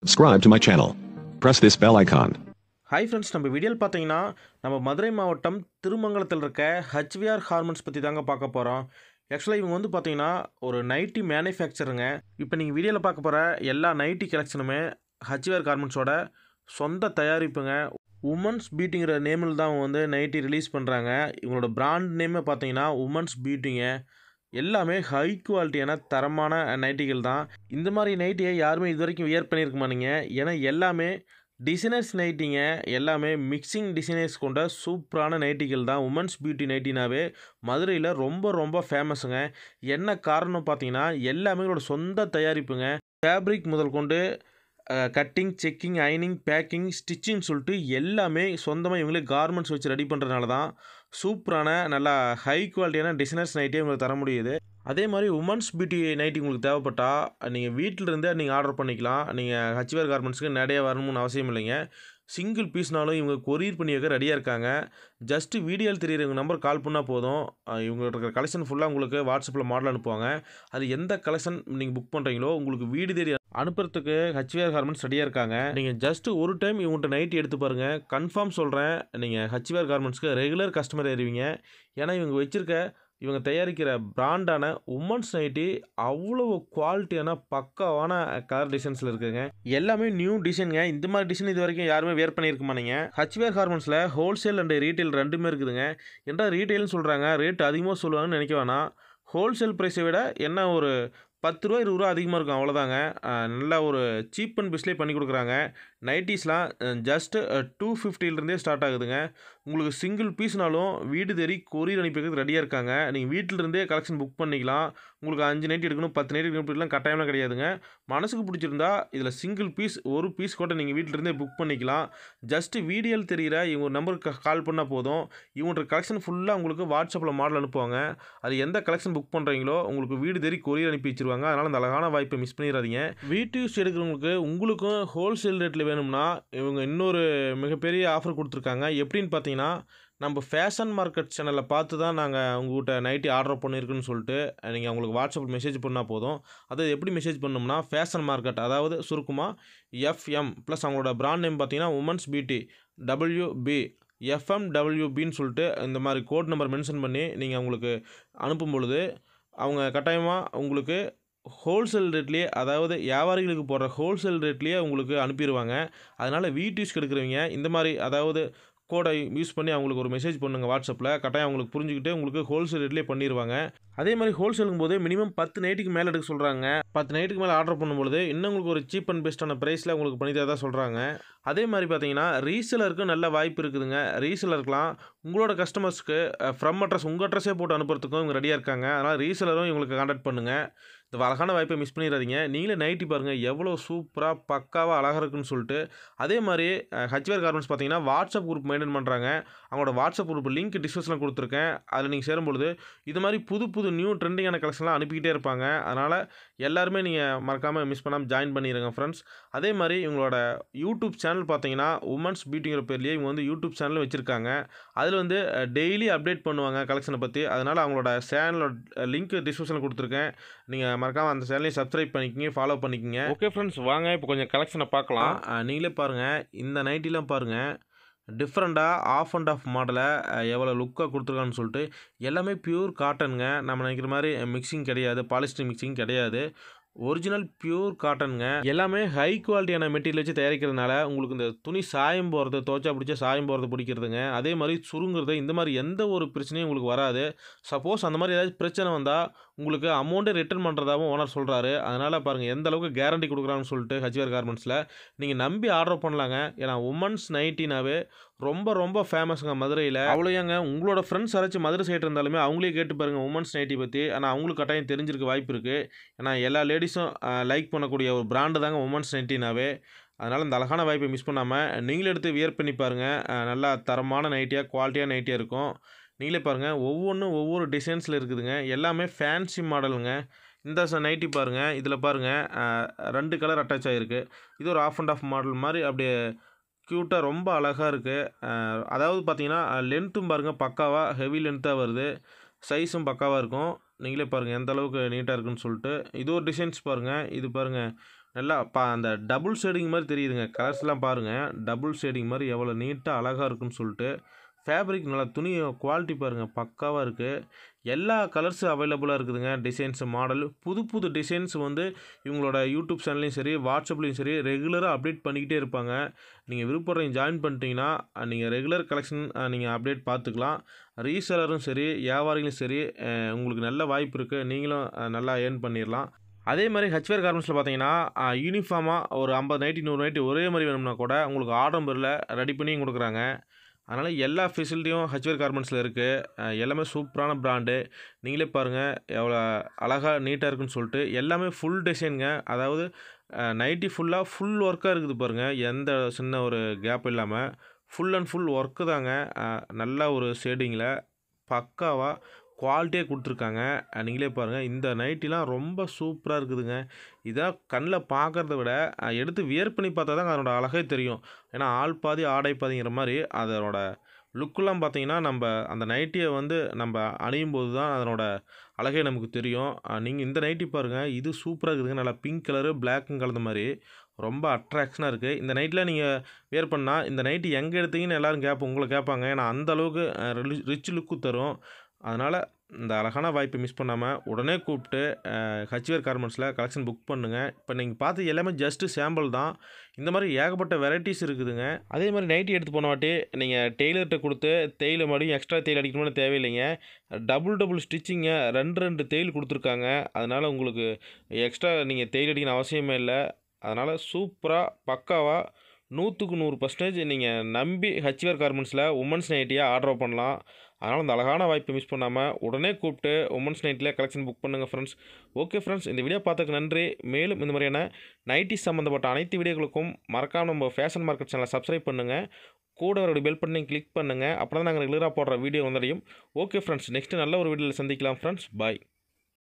Subscribe to my channel. Press this bell icon. Hi friends நம்ம வீடியோவில் பார்த்தீங்கன்னா நம்ம மதுரை மாவட்டம் திருமங்கலத்தில் இருக்க ஹச்விஆர் ஹார்மன்ஸ் பற்றி தாங்க பார்க்க போகிறோம் ஆக்சுவலாக இவங்க வந்து பார்த்தீங்கன்னா ஒரு நைட்டி மேனுஃபேக்சருங்க இப்போ நீங்கள் வீடியோவில் பார்க்க போகிற எல்லா நைட்டி கலெக்ஷனுமே ஹச்விஆர் கார்மெண்ட்ஸோட சொந்த தயாரிப்புங்க உமன்ஸ் பீட்டிங்கிற நேமில் தான் அவங்க வந்து நைட்டி ரிலீஸ் பண்ணுறாங்க இவங்களோட பிராண்ட் நேமே பார்த்தீங்கன்னா உமன்ஸ் பீட்டிங்க எல்லாமே ஹை குவாலிட்டியான தரமான நைட்டிகள் தான் இந்த மாதிரி நைட்டியை யாருமே இது வரைக்கும் வியர் பண்ணியிருக்க மாட்டீங்க ஏன்னா எல்லாமே டிசைனர்ஸ் நைட்டிங்க எல்லாமே மிக்சிங் டிசைனர்ஸ் கொண்ட சூப்பரான நைட்டிகள் தான் உமன்ஸ் பியூட்டி நைட்டினாவே மதுரையில் ரொம்ப ரொம்ப ஃபேமஸுங்க என்ன காரணம் பார்த்தீங்கன்னா எல்லாமே இவங்களோட சொந்த தயாரிப்புங்க ஃபேப்ரிக் முதல் கொண்டு கட்டிங் செக்கிங் அயனிங் பேக்கிங் ஸ்டிச்சிங் சொல்லிட்டு எல்லாமே சொந்தமாக இவங்களே கார்மெண்ட்ஸ் வச்சு ரெடி பண்ணுறதுனால தான் சூப்பரான நல்லா ஹை குவாலிட்டியான டிசைனர்ஸ் நைட்டே உங்களுக்கு தர முடியுது அதே மாதிரி உமன்ஸ் பியூட்டி நைட்டி உங்களுக்கு தேவைப்பட்டால் நீங்கள் வீட்டில் இருந்தே நீங்கள் ஆர்டர் பண்ணிக்கலாம் நீங்கள் ஹச்வேர் கார்மெண்ட்ஸ்க்கு நிறைய வரணும்னு அவசியம் இல்லைங்க சிங்கிள் பீஸ்னாலும் இவங்க கொரியர் பண்ணி வைக்க ரெடியாக இருக்காங்க ஜஸ்ட்டு வீடியோவில் தெரியிறவங்க நம்பர் கால் பண்ணால் போதும் அஹ் இவங்க இருக்கிற கலெக்ஷன் ஃபுல்லாக உங்களுக்கு வாட்ஸ்அப்பில் மாடல் அனுப்புவாங்க அது எந்த கலெக்ஷன் நீங்கள் புக் பண்ணுறீங்களோ உங்களுக்கு வீடு தேடி அனுப்புறதுக்கு ஹச்விஆர் கார்மெண்ட்ஸ் ரெடியாக இருக்காங்க நீங்கள் ஜஸ்ட் ஒரு டைம் இவங்கள்ட்ட நைட் எடுத்து பாருங்கள் கன்ஃபார்ம் சொல்கிறேன் நீங்கள் ஹச்விஆர் கார்மெண்ட்ஸ்க்கு ரெகுலர் கஸ்டமர் ஏறுவீங்க ஏன்னா இவங்க வச்சுருக்க இவங்க தயாரிக்கிற பிராண்டான உமன்ஸ் நைட்டி அவ்வளோ குவாலிட்டியான பக்காவான கலர் டிசைன்ஸில் இருக்குங்க எல்லாமே நியூ டிசைனுங்க இந்த மாதிரி டிசைன் இது வரைக்கும் யாருமே வேர் பண்ணியிருக்க மாட்டீங்க ஹச்வேர் ஹார்மோன்ஸில் ஹோல்சேல் அண்ட் ரீட்டைல் ரெண்டுமே இருக்குதுங்க என்ன ரீட்டைல்னு சொல்கிறாங்க ரேட் அதிகமாக சொல்லுவாங்கன்னு நினைக்க வேணாம் ஹோல்சேல் ப்ரைஸை விட என்ன ஒரு பத்து ரூபா இருபது ரூபா அதிகமாக இருக்கும் அவ்வளோதாங்க அஹ் நல்ல ஒரு சீப் அண்ட் பெஸ்ட்லேயே பண்ணி கொடுக்குறாங்க நைட்டிஸ்லாம் ஜஸ்ட்டு டூ ஃபிஃப்டிலேருந்தே ஸ்டார்ட் ஆகுதுங்க உங்களுக்கு சிங்கிள் பீஸ்னாலும் வீடு தேடி கொரியர் அனுப்பிக்கிறதுக்கு ரெடியாக இருக்காங்க நீங்கள் வீட்டில் இருந்தே கலெக்ஷன் புக் பண்ணிக்கலாம் உங்களுக்கு அஞ்சு நைட்டி எடுக்கணும் பத்து நைட்டி எடுக்கணும் இப்படிலாம் கட்டாயம்லாம் கிடையாதுங்க மனசுக்கு பிடிச்சிருந்தா இதில் சிங்கிள் பீஸ் ஒரு பீஸ் கூட நீங்கள் வீட்டில் இருந்தே புக் பண்ணிக்கலாம் ஜஸ்ட்டு வீடியோவில் தெரிகிற இவங்க நம்பருக்கு கால் பண்ணால் போதும் இவங்களோட கலெக்ஷன் ஃபுல்லாக உங்களுக்கு வாட்ஸ்அப்பில் மாடல் அனுப்புவாங்க அது எந்த கலெக்ஷன் புக் பண்ணுறீங்களோ உங்களுக்கு வீடு தேடி கொரியர் அனுப்பி வச்சிருவாங்க அதனால் அந்த அழகான வாய்ப்பை மிஸ் பண்ணிடாதீங்க வீட்டு யூஸ் எடுக்கிறவங்களுக்கு உங்களுக்கும் ஹோல்சேல் ரேட்டில் வேணும்னா இவங்க இன்னொரு மிகப்பெரிய ஆஃபர் கொடுத்துருக்காங்க எப்படின்னு பார்த்தீங்கன்னா நம்ம ஃபேஷன் மார்க்கெட் சேனலில் பார்த்து தான் நாங்கள் உங்கள்கிட்ட நைட்டி ஆர்டர் பண்ணியிருக்குன்னு சொல்லிட்டு நீங்கள் அவங்களுக்கு வாட்ஸ்அப்பில் மெசேஜ் பண்ணால் போதும் அது எப்படி மெசேஜ் பண்ணோம்னா ஃபேஷன் மார்க்கெட் அதாவது சுருக்கமாக எஃப்எம் ப்ளஸ் அவங்களோட பிராண்ட் நேம் பார்த்தீங்கன்னா உமன்ஸ் பியூட்டி டபிள்யூபி எஃப்எம்டபிள்யூபின்னு சொல்லிட்டு இந்த மாதிரி கோட் நம்பர் மென்ஷன் பண்ணி நீங்கள் அவங்களுக்கு அனுப்பும் பொழுது அவங்க கட்டாயமாக உங்களுக்கு ஹோல்சேல் ரேட்லேயே அதாவது வியாபாரிகளுக்கு போடுற ஹோல்சேல் ரேட்லேயே உங்களுக்கு அனுப்பிடுவாங்க அதனால் வீட்டு யூஸ்க்கு எடுக்கிறவங்க இந்த மாதிரி அதாவது கோடை யூஸ் பண்ணி அவங்களுக்கு ஒரு மெசேஜ் பண்ணுங்கள் வாட்ஸ்அப்பில் கட்டாயம் அவங்களுக்கு புரிஞ்சுக்கிட்டு உங்களுக்கு ஹோல்சேல் ரேட்லேயே பண்ணிடுவாங்க அதே மாதிரி ஹோல்சேலுங்கும் போது மினிமம் பத்து நைட்டுக்கு மேலே எடுக்க சொல்கிறாங்க பத்து நைட்டுக்கு மேலே ஆர்டர் பண்ணும்பொழுது இன்னும் உங்களுக்கு ஒரு சீப் அண்ட் பெஸ்ட்டான ப்ரைஸில் உங்களுக்கு பண்ணி தரதா சொல்கிறாங்க அதே மாதிரி பார்த்தீங்கன்னா ரீசெலருக்கு நல்ல வாய்ப்பு இருக்குதுங்க ரீசெலருக்குலாம் உங்களோட கஸ்டமர்ஸ்க்கு ஃப்ரம் அட்ரஸ் உங்கள் அட்ரஸே போட்டு அனுப்புறதுக்கும் இவங்க ரெடியாக இருக்காங்க அதனால் ரீசெலரும் இவங்களுக்கு கான்டாக்ட் பண்ணுங்கள் இந்த அழகான வாய்ப்பை மிஸ் பண்ணிடாதீங்க நீங்களே நைட்டி பாருங்கள் எவ்வளோ சூப்பராக பக்காவாக அழகாக இருக்குன்னு சொல்லிட்டு அதே மாதிரி ஹச்வேர் கார்மெண்ட்ஸ் பார்த்தீங்கன்னா வாட்ஸ்அப் குரூப் மெயின்டைன் பண்ணுறாங்க அவங்களோட வாட்ஸ்அப் குரூப் லிங்க் டிஸ்கிரிப்ஷனில் கொடுத்துருக்கேன் அதில் நீங்கள் சேரும்பொழுது இது மாதிரி புது புது நியூ ட்ரெண்டிங்கான கலெக்ஷன்லாம் அனுப்பிக்கிட்டே இருப்பாங்க அதனால் எல்லாருமே நீங்கள் மறக்காமல் மிஸ் பண்ணாமல் ஜாயின் பண்ணிடுங்க ஃப்ரெண்ட்ஸ் அதே மாதிரி இவங்களோட யூடியூப் சேனல் பார்த்தீங்கன்னா உமன்ஸ் பியூட்டிங்கிற பேர்லேயே இவங்க வந்து யூடியூப் சேனல் வச்சுருக்காங்க அதில் வந்து டெய்லி அப்டேட் பண்ணுவாங்க கலெக்ஷனை பற்றி அதனால் அவங்களோட சேனலோட லிங்க் டிஸ்கிரிப்ஷனில் கொடுத்துருக்கேன் நீங்கள் மறக்காமல் அந்த சேனலையும் சப்ஸ்கிரைப் பண்ணிக்கிங்க ஃபாலோ பண்ணிக்கிங்க ஓகே ஃப்ரெண்ட்ஸ் வாங்க இப்போ கொஞ்சம் கலெக்ஷனை பார்க்கலாம் அஹ் நீங்களே பாருங்கள் இந்த நைட்டிலாம் பாருங்கள் டிஃப்ரெண்ட்டாக ஆஃப் அண்ட் ஆஃப் மாடலை எவ்வளோ லுக்காக கொடுத்துருக்கான்னு சொல்லிட்டு எல்லாமே பியூர் காட்டனுங்க நம்ம நினைக்கிற மாதிரி மிக்சிங் கிடையாது பாலிஸ்டர் மிக்சிங் கிடையாது ஒரிஜினல் பியூர் காட்டனுங்க எல்லாமே ஹை குவாலிட்டியான மெட்டீரியல் வச்சு தயாரிக்கிறதுனால உங்களுக்கு இந்த துணி சாயம் போகிறது தோச்சா பிடிச்சா சாயம் போகிறது பிடிக்கிறதுங்க அதே மாதிரி சுருங்குறது இந்த மாதிரி எந்த ஒரு பிரச்சனையும் உங்களுக்கு வராது சப்போஸ் அந்த மாதிரி ஏதாச்சும் பிரச்சனை வந்தால் உங்களுக்கு அமௌண்ட்டை ரிட்டர்ன் பண்ணுறதாகவும் ஓனர் சொல்கிறாரு அதனால் பாருங்கள் எந்த அளவுக்கு கேரண்டி கொடுக்குறான்னு சொல்லிட்டு ஹச்ஆர் கார்மெண்ட்ஸில் நீங்கள் நம்பி ஆர்டர் பண்ணலாங்க ஏன்னா உமன்ஸ் நைட்டினாவே ரொம்ப ரொம்ப ஃபேமஸுங்க மதுரையில் அவ்வளோ ஏங்க உங்களோட ஃப்ரெண்ட்ஸ் யாராச்சும் மதுரை சைடு இருந்தாலுமே அவங்களே கேட்டு பாருங்கள் உமன்ஸ் நைட்டி பற்றி ஆனால் அவங்களுக்கு கட்டாயம் தெரிஞ்சிருக்க வாய்ப்பு இருக்குது ஏன்னா எல்லா லேடிஸும் லைக் பண்ணக்கூடிய ஒரு பிராண்டு தாங்க உமன்ஸ் நைட்டினாவே அதனால் இந்த அழகான வாய்ப்பை மிஸ் பண்ணாமல் நீங்களே எடுத்து வியர் பண்ணி பாருங்கள் அஹ் நல்லா தரமான நைட்டியாக குவாலிட்டியாக நைட்டியாக இருக்கும் நீங்களே பாருங்கள் ஒவ்வொன்றும் ஒவ்வொரு டிசைன்ஸில் இருக்குதுங்க எல்லாமே ஃபேன்சி மாடலுங்க இந்த ச நைட்டி பாருங்கள் இதில் பாருங்கள் ரெண்டு கலர் அட்டாச் ஆகிருக்கு இது ஒரு ஆஃப் அண்ட் ஆஃப் மாடல் மாதிரி அப்படியே க்யூட்டாக ரொம்ப அழகாக இருக்குது அதாவது பார்த்தீங்கன்னா லென்த்தும் பாருங்கள் பக்காவாக ஹெவி லென்த்தாக வருது சைஸும் பக்காவாக இருக்கும் நீங்களே பாருங்கள் எந்த அளவுக்கு நீட்டாக இருக்குன்னு சொல்லிட்டு இது ஒரு டிசைன்ஸ் பாருங்கள் இது பாருங்கள் நல்லா பா அந்த டபுள் ஷேடிங் மாதிரி தெரியுதுங்க கலர்ஸ்லாம் பாருங்கள் டபுள் ஷேடிங் மாதிரி எவ்வளோ நீட்டாக அழகாக இருக்குன்னு சொல்லிட்டு ஃபேப்ரிக் நல்லா துணி குவாலிட்டி பாருங்கள் பக்காவாக இருக்குது எல்லா கலர்ஸும் அவைலபிளாக இருக்குதுங்க டிசைன்ஸ் மாடல் புது புது டிசைன்ஸ் வந்து இவங்களோட யூடியூப் சேனல்லையும் சரி வாட்ஸ்அப்லேயும் சரி ரெகுலராக அப்டேட் பண்ணிக்கிட்டே இருப்பாங்க நீங்கள் விருப்பப்படுறீங்க ஜாயின் பண்ணிட்டீங்கன்னா நீங்கள் ரெகுலர் கலெக்ஷன் நீங்கள் அப்டேட் பார்த்துக்கலாம் ரீசெலரும் சரி வியாபாரிகளும் சரி அஹ், உங்களுக்கு நல்ல வாய்ப்பு இருக்குது நீங்களும் அஹ், நல்லா ஏர்ன் பண்ணிடலாம் அதே மாதிரி ஹச்வேர் கார்மெண்ட்ஸில் பார்த்தீங்கன்னா யூனிஃபார்மாக ஒரு ஐம்பது நைட்டி நூறு நைட்டி ஒரே மாதிரி வேணும்னா கூட உங்களுக்கு ஆர்டர் பேரில் ரெடி பண்ணியும் கொடுக்குறாங்க அதனால் எல்லா ஃபெசிலிட்டியும் ஹச்வேர் கார்மெண்ட்ஸில் இருக்குது எல்லாமே சூப்பரான பிராண்டு நீங்களே பாருங்கள் எவ்வளோ அழகாக நீட்டாக இருக்குன்னு சொல்லிட்டு எல்லாமே ஃபுல் டிசைனுங்க அதாவது நைட்டி ஃபுல்லாக ஃபுல் ஒர்க்காக இருக்குது பாருங்கள் எந்த சின்ன ஒரு கேப் இல்லாமல் ஃபுல் அண்ட் ஃபுல் ஒர்க்கு தாங்க அஹ், நல்ல ஒரு ஷேடிங்கில் பக்காவாக குவாலிட்டியாக கொடுத்துருக்காங்க அஹ், நீங்களே பாருங்கள் இந்த நைட்டிலாம் ரொம்ப சூப்பராக இருக்குதுங்க இதான் கண்ணில் பார்க்குறத விட அஹ், எடுத்து வியர் பண்ணி பார்த்தா தான் அதனோட அழகே தெரியும் ஏன்னா ஆள் பாதி ஆடை பாதிங்கிற மாதிரி அதனோட லுக்கெல்லாம் பார்த்தீங்கன்னா நம்ம அந்த நைட்டியை வந்து நம்ம அணியும் போது தான் அதனோட அழகே நமக்கு தெரியும் நீங்கள் இந்த நைட்டி பாருங்கள் இது சூப்பராக இருக்குதுங்க நல்லா பிங்க் கலரு பிளாக்கும் கலந்த மாதிரி ரொம்ப அட்ராக்ஷனாக இருக்குது இந்த நைட்டில் நீங்கள் வேர் பண்ணால் இந்த நைட்டி எங்கே எடுத்தீங்கன்னு எல்லோரும் கேட்போம் உங்களை கேட்பாங்க ஏன்னா அந்த அளவுக்கு ரிச் லுக்கு தரும் அதனால் இந்த அழகான வாய்ப்பை மிஸ் பண்ணாமல் உடனே கூப்பிட்டு ஹச்வேர் கார்மெண்ட்ஸில் கலெக்ஷன் புக் பண்ணுங்கள் இப்போ நீங்கள் பார்த்து எல்லாமே ஜஸ்ட்டு சாம்பிள் தான் இந்த மாதிரி ஏகப்பட்ட வெரைட்டிஸ் இருக்குதுங்க அதே மாதிரி நைட்டி எடுத்து போன வாட்டி நீங்கள் டெய்லர்கிட்ட கொடுத்து தேயிலை மறுபடியும் எக்ஸ்ட்ரா தேயில் அடிக்கணும்னு தேவையில்லைங்க டபுள் டபுள் ஸ்டிச்சிங்க ரெண்டு ரெண்டு தேயில் கொடுத்துருக்காங்க அதனால் உங்களுக்கு எக்ஸ்ட்ரா நீங்கள் தேயில் அடிக்கணும் அவசியமே இல்லை அதனால் சூப்பராக பக்காவாக நூற்றுக்கு நூறு பர்சன்டேஜ் நீங்கள் நம்பி ஹச்வேர் கார்மெண்ட்ஸில் உமன்ஸ் நைட்டியாக ஆர்டர் பண்ணலாம் அதனால் அந்த அழகான வாய்ப்பை மிஸ் பண்ணாமல் உடனே கூப்பிட்டு உமன்ஸ் நைட்டில் கலெக்ஷன் புக் பண்ணுங்கள் ஃப்ரெண்ட்ஸ் ஓகே ஃப்ரெண்ட்ஸ் இந்த வீடியோ பார்த்ததுக்கு நன்றி மேலும் இந்த மாதிரியான நைட்டி சம்மந்தப்பட்ட அனைத்து வீடியோகளுக்கும் மறக்காம நம்ம ஃபேஷன் மார்க்கெட் சேனலை சப்ஸ்கிரைப் பண்ணுங்கள் கூட ஒரு பெல் பட்டனை கிளிக் பண்ணுங்கள் அப்புறம் தான் நாங்கள் ரெகுலராக போடுற வீடியோ வந்தடையும் ஓகே ஃப்ரெண்ட்ஸ் நெக்ஸ்ட்டு நல்ல ஒரு வீடியோவில் சந்திக்கலாம் ஃப்ரெண்ட்ஸ் பாய்